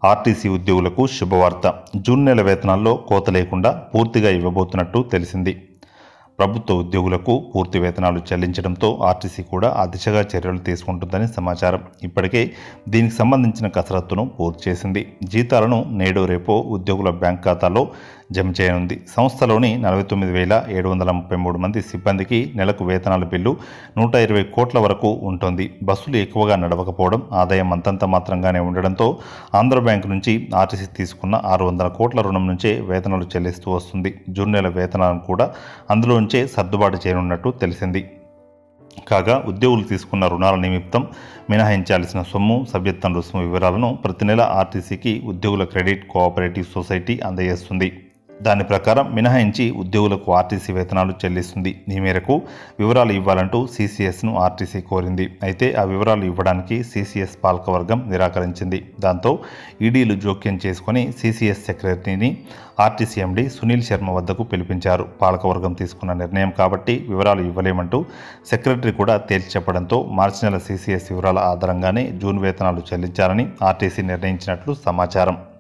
RTC ఉద్యోగులకు శుభవార్త June నెల వేతనాల్లో కోత లేకుండా పూర్తిగా ఇవ్వబోతున్నట్టు తెలిసింది ప్రభుత్వ ఉద్యోగులకు పూర్తి వేతనాలు చెల్లించడంతో ఆర్టీసీ కూడా ఆ దిశగా చర్యలు తీసుకుంటుందని సమాచారం ఇప్పటికే దీనికి సంబంధించిన కసరత్తును పూర్తి చేసింది జీతాలను నేడు రేపో ఉద్యోగుల బ్యాంక్ ఖాతాలో జమ చేయనుంది సంస్థలోని నలభై తొమ్మిది వేల ఏడు వందల ముప్పై మూడు మంది సిబ్బందికి నెలకు వేతనాల బిల్లు నూట ఇరవై కోట్ల వరకు ఉంటుంది బస్సులు ఎక్కువగా నడవకపోవడం ఆదాయం అంతంత మాత్రంగానే ఉండడంతో ఆంధ్ర బ్యాంకు నుంచి ఆర్టీసీ తీసుకున్న ఆరు వందల కోట్ల రుణం నుంచే వేతనాలు చెల్లిస్తూ వస్తుంది జూన్ నెల వేతనాలను కూడా అందులోంచే సర్దుబాటు చేయనున్నట్టు తెలిసింది కాగా ఉద్యోగులు తీసుకున్న రుణాల నిమిత్తం మినహాయించాల్సిన సొమ్ము సభ్యత్వం రుసుము వివరాలను ప్రతి నెల ఆర్టీసీకి ఉద్యోగుల క్రెడిట్ కోఆపరేటివ్ సొసైటీ అందజేస్తుంది దాని ప్రకారం మినహాయించి ఉద్యోగులకు ఆర్టీసీ వేతనాలు చెల్లిస్తుంది ఈ మేరకు వివరాలు ఇవ్వాలంటూ సీసీఎస్ను ఆర్టీసీ కోరింది అయితే ఆ వివరాలు ఇవ్వడానికి సీసీఎస్ పాలకవర్గం నిరాకరించింది దాంతో ఈడీలు జోక్యం చేసుకుని సీసీఎస్ సెక్రటరీని ఆర్టీసీ ఎండీ సునీల్ శర్మ వద్దకు పిలిపించారు పాలకవర్గం తీసుకున్న నిర్ణయం కాబట్టి వివరాలు ఇవ్వలేమంటూ సెక్రటరీ కూడా తేల్చి చెప్పడంతో మార్చి నెల సీసీఎస్ వివరాల ఆధారంగానే జూన్ వేతనాలు చెల్లించాలని ఆర్టీసీ నిర్ణయించినట్లు సమాచారం